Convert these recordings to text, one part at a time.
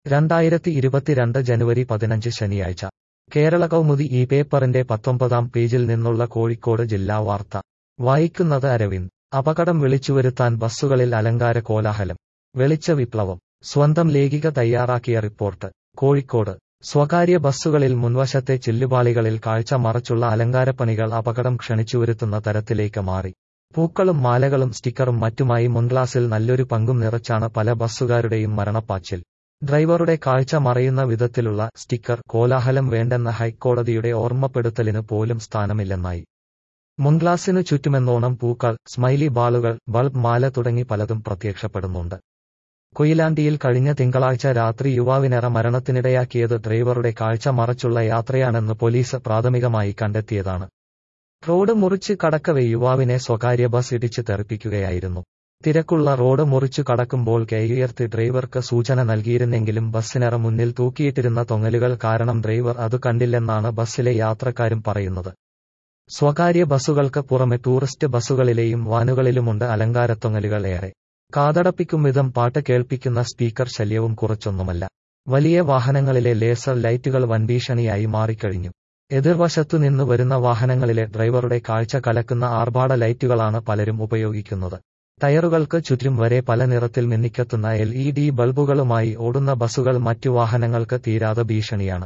രണ്ടായിരത്തി ഇരുപത്തിരണ്ട് ജനുവരി പതിനഞ്ച് ശനിയാഴ്ച കേരള കൗമുദി ഈ പേപ്പറിന്റെ പത്തൊമ്പതാം പേജിൽ നിന്നുള്ള കോഴിക്കോട് ജില്ലാ വാർത്ത വായിക്കുന്നത് അരവിന്ദ് അപകടം വിളിച്ചുവരുത്താൻ ബസ്സുകളിൽ അലങ്കാര കോലാഹലം വെളിച്ച വിപ്ലവം സ്വന്തം ലേഖിക തയ്യാറാക്കിയ റിപ്പോർട്ട് കോഴിക്കോട് സ്വകാര്യ ബസ്സുകളിൽ മുൻവശത്തെ ചില്ലുപാളികളിൽ കാഴ്ച മറച്ചുള്ള അലങ്കാരപ്പണികൾ അപകടം ക്ഷണിച്ചുവരുത്തുന്ന തരത്തിലേക്ക് മാറി പൂക്കളും മാലകളും സ്റ്റിക്കറും മറ്റുമായി മുൻഗ്ലാസിൽ നല്ലൊരു പങ്കും നിറച്ചാണ് പല ബസ്സുകാരുടെയും മരണപ്പാച്ചിൽ ഡ്രൈവറുടെ കാഴ്ച മറയുന്ന വിധത്തിലുള്ള സ്റ്റിക്കർ കോലാഹലം വേണ്ടെന്ന ഹൈക്കോടതിയുടെ ഓർമ്മപ്പെടുത്തലിന് പോലും സ്ഥാനമില്ലെന്നായി മുൻഗ്ലാസിനു ചുറ്റുമെന്നോണം പൂക്കൾ സ്മൈലി ബാളുകൾ ബൾബ് മാല തുടങ്ങി പലതും പ്രത്യക്ഷപ്പെടുന്നുണ്ട് കൊയിലാണ്ടിയിൽ കഴിഞ്ഞ തിങ്കളാഴ്ച രാത്രി യുവാവിനറ മരണത്തിനിടയാക്കിയത് ഡ്രൈവറുടെ കാഴ്ച മറച്ചുള്ള യാത്രയാണെന്ന് പോലീസ് പ്രാഥമികമായി കണ്ടെത്തിയതാണ് റോഡ് മുറിച്ച് കടക്കവെ യുവാവിനെ സ്വകാര്യ ബസ് ഇടിച്ച് തെറിപ്പിക്കുകയായിരുന്നു തിരക്കുള്ള റോഡ് മുറിച്ചു കടക്കുമ്പോൾ കൈയുയർത്തി ഡ്രൈവർക്ക് സൂചന നൽകിയിരുന്നെങ്കിലും ബസ്സിനറ മുന്നിൽ തൂക്കിയിട്ടിരുന്ന തൊങ്ങലുകൾ കാരണം ഡ്രൈവർ അത് കണ്ടില്ലെന്നാണ് ബസ്സിലെ യാത്രക്കാരും പറയുന്നത് സ്വകാര്യ ബസ്സുകൾക്ക് പുറമെ ടൂറിസ്റ്റ് ബസ്സുകളിലെയും വാനുകളിലുമുണ്ട് അലങ്കാരത്തൊങ്ങലുകൾ ഏറെ കാതടപ്പിക്കും വിധം പാട്ട് കേൾപ്പിക്കുന്ന സ്പീക്കർ ശല്യവും കുറച്ചൊന്നുമല്ല വലിയ വാഹനങ്ങളിലെ ലേസർ ലൈറ്റുകൾ വൻഭീഷണിയായി മാറിക്കഴിഞ്ഞു എതിർവശത്തു നിന്ന് വരുന്ന വാഹനങ്ങളിലെ ഡ്രൈവറുടെ കാഴ്ച കലക്കുന്ന ആർഭാട ലൈറ്റുകളാണ് പലരും ഉപയോഗിക്കുന്നത് ടയറുകൾക്ക് ചുറ്റും വരെ പല നിറത്തിൽ മിന്നിക്കത്തുന്ന എൽ ഇ ഡി ബൾബുകളുമായി ഓടുന്ന ബസ്സുകൾ മറ്റു വാഹനങ്ങൾക്ക് തീരാതെ ഭീഷണിയാണ്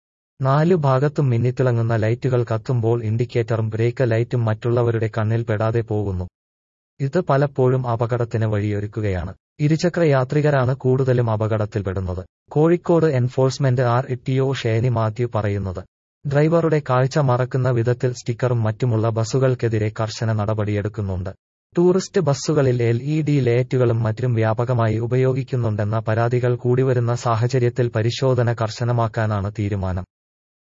നാലു ഭാഗത്തും മിന്നിത്തിളങ്ങുന്ന ലൈറ്റുകൾ കത്തുമ്പോൾ ഇൻഡിക്കേറ്ററും ബ്രേക്ക് ലൈറ്റും മറ്റുള്ളവരുടെ കണ്ണിൽ പെടാതെ പോകുന്നു ഇത് പലപ്പോഴും അപകടത്തിന് വഴിയൊരുക്കുകയാണ് ഇരുചക്ര യാത്രികരാണ് കൂടുതലും അപകടത്തിൽപ്പെടുന്നത് Kozhikode enforcement R T O Sheni Mathew പറയുന്നത് ഡ്രൈവറുടെ കാഴ്ച മറക്കുന്ന വിധത്തിൽ സ്റ്റിക്കറും മറ്റുമുള്ള ബസ്സുകൾക്കെതിരെ കർശന നടപടിയെടുക്കുന്നുണ്ട് ടൂറിസ്റ്റ് ബസ്സുകളിൽ എൽ ഇ ഡി ലൈറ്റുകളും മറ്റും വ്യാപകമായി ഉപയോഗിക്കുന്നുണ്ടെന്ന പരാതികൾ കൂടിവരുന്ന സാഹചര്യത്തിൽ പരിശോധന കർശനമാക്കാനാണ് തീരുമാനം